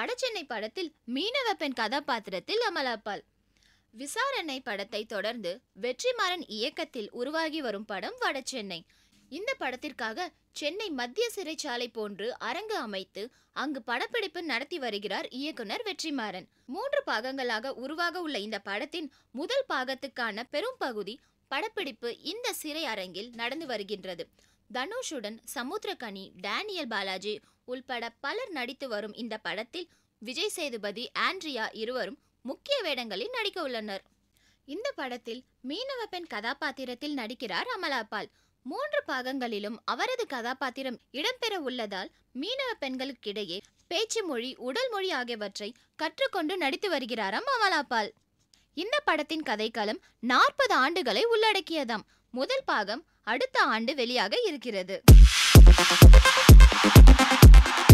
வடசென்னை படத்தில் மீனவ பெண் கதாபாத்திரத்தில் அமலாபால் விசாரணை படத்தை தொடர்ந்து வெற்றிமாறன் இயக்கத்தில் உருவாகி வரும் படம் வடசென்னை இந்த படத்திற்காக சென்னை மத்திய சிறைச்சாலை போன்று அரங்கு அமைத்து அங்கு படப்பிடிப்பு நடத்தி வருகிறார் இயக்குனர் வெற்றிமாறன் மூன்று பாகங்களாக உருவாக உள்ள இந்த படத்தின் முதல் பாகத்துக்கான பெரும் பகுதி படப்பிடிப்பு இந்த சிறை அரங்கில் நடந்து வருகின்றது தனுஷுடன் சமுத்திரகனி டேனியல் பாலாஜி உள்பட பலர் நடித்து வரும் இந்த படத்தில் விஜய் சேதுபதி ஆண்ட்ரியா இருவரும் முக்கிய வேடங்களில் நடிக்க உள்ளனர் இந்த படத்தில் மீனவ பெண் கதாபாத்திரத்தில் நடிக்கிறார் அமலாபால் மூன்று பாகங்களிலும் அவரது கதாபாத்திரம் இடம்பெற உள்ளதால் மீனவ பெண்களுக்கிடையே பேச்சு மொழி உடல் மொழி ஆகியவற்றை கற்றுக்கொண்டு நடித்து வருகிறாராம் அமலாபால் இந்த படத்தின் கதைக்களம் நாற்பது ஆண்டுகளை உள்ளடக்கியதாம் முதல் பாகம் அடுத்த ஆண்டு வெளியாக இருக்கிறது